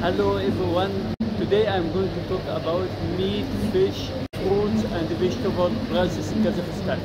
Hello everyone. Today I'm going to talk about meat, fish, fruits and vegetable prices in Kazakhstan.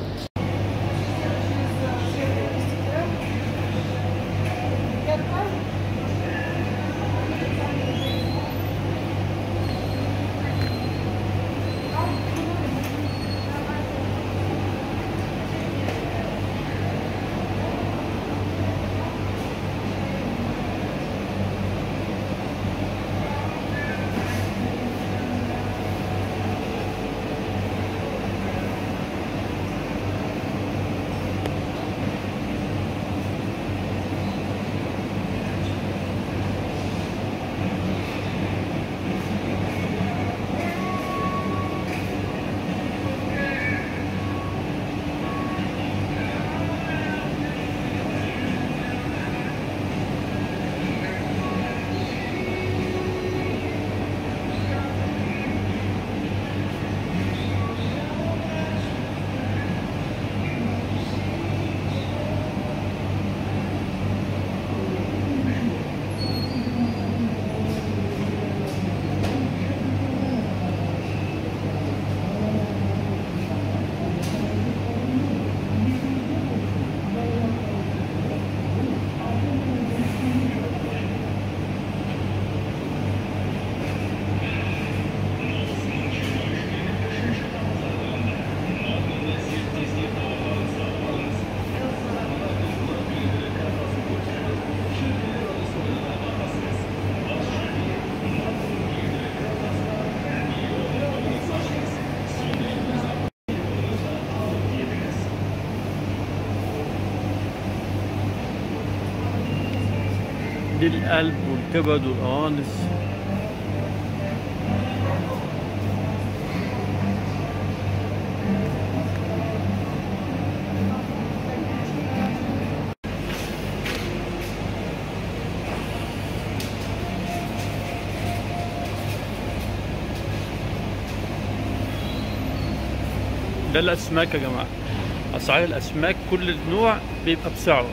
دي القلب والكبد والقوانص ده الاسماك يا جماعه اسعار الاسماك كل نوع بيبقى بسعره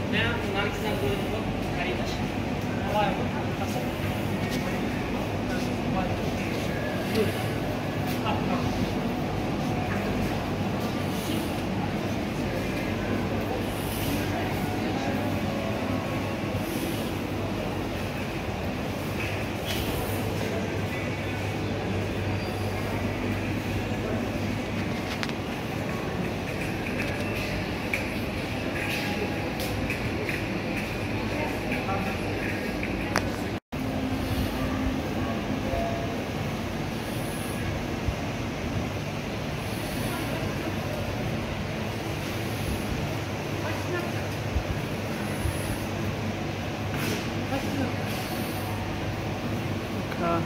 ね並木さんどういうとこ借りたし ka.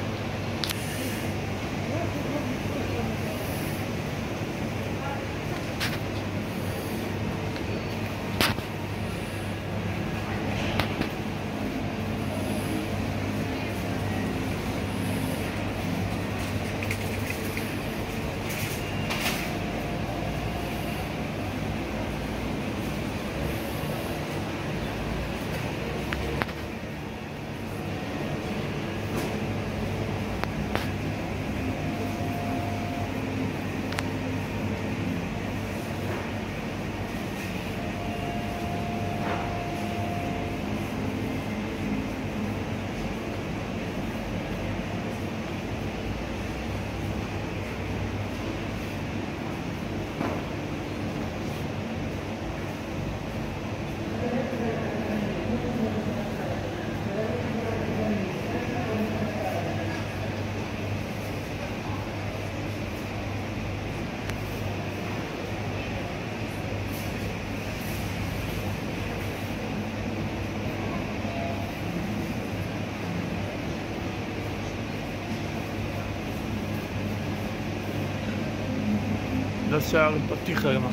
ده سعر البطيخة يا جماعة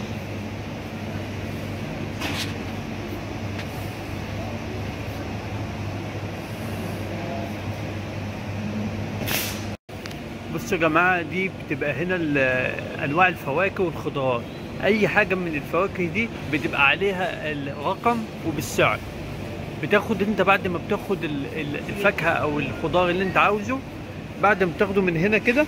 بصوا يا جماعة دي بتبقى هنا ال- أنواع الفواكه والخضروات أي حاجة من الفواكه دي بتبقى عليها الرقم وبالسعر بتاخد انت بعد ما بتاخد ال- ال- الفاكهة أو الخضار اللي انت عاوزه بعد ما بتاخده من هنا كده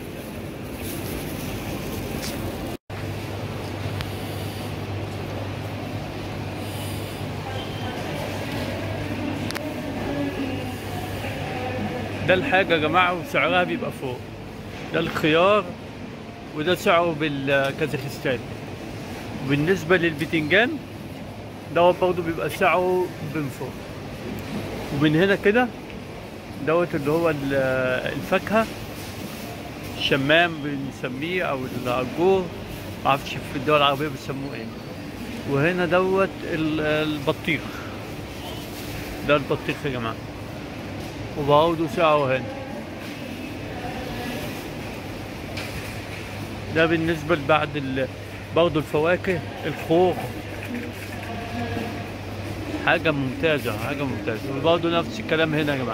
ده الحاجة يا جماعة وسعرها بيبقى فوق ده الخيار وده سعره بالكازاخستان وبالنسبة للبتنجان دوت برضه بيبقى سعره من فوق ومن هنا كده دوت اللي هو ال- الفاكهة الشمام بنسميه أو العجور معرفش في الدول العربية بيسموه ايه وهنا دوت ال- البطيخ ده البطيخ يا جماعة وبرضه سعره هنا ده بالنسبة لبعد ال... برضه الفواكه الخوخ حاجة ممتازة حاجة ممتازة وبرضه نفس الكلام هنا يا جماعة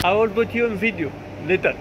I will put you in video later.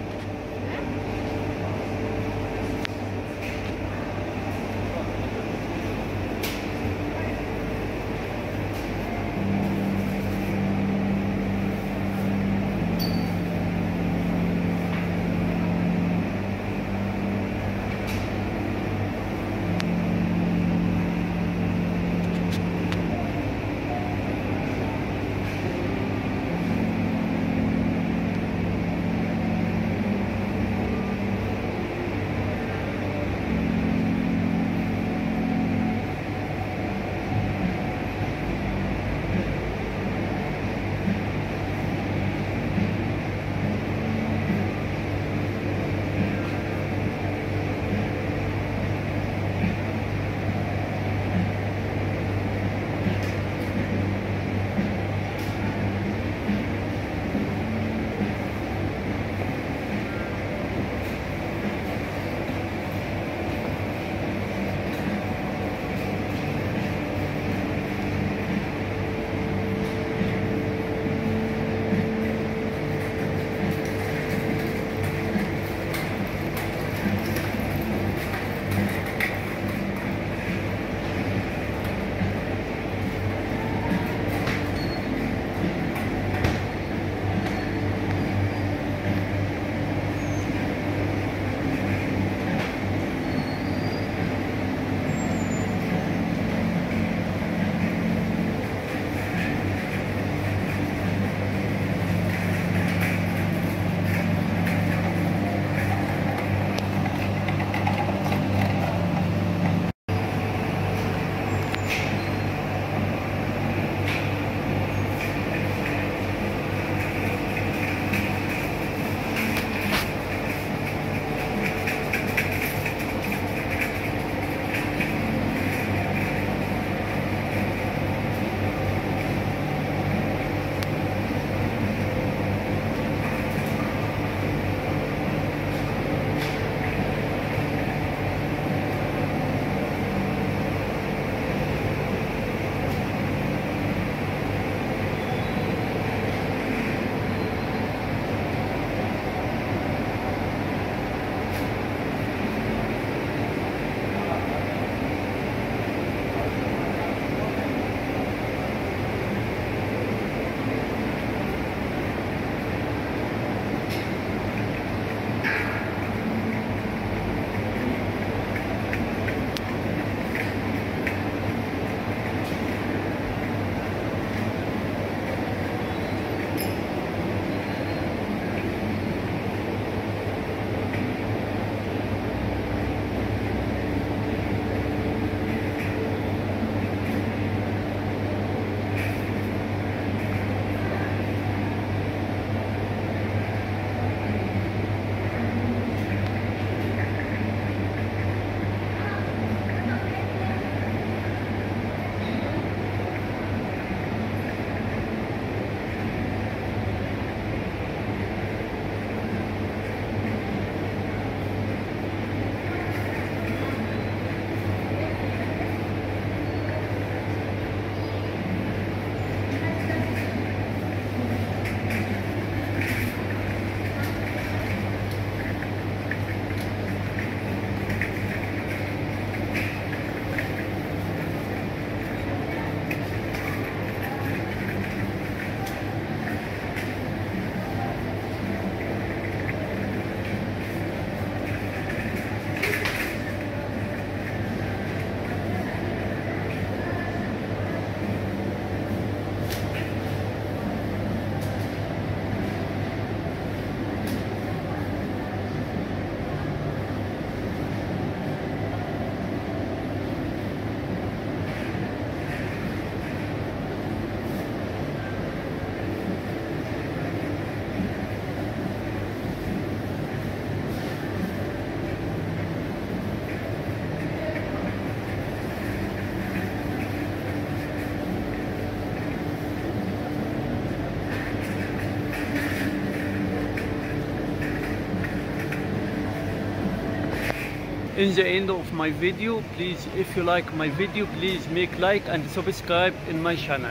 in the end of my video please if you like my video please make like and subscribe in my channel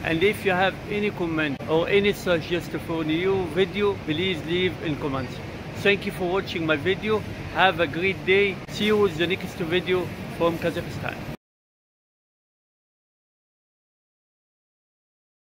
And if you have any comment or any suggestion for new video, please leave in comments. Thank you for watching my video. Have a great day. See you with the next video from Kazakhstan.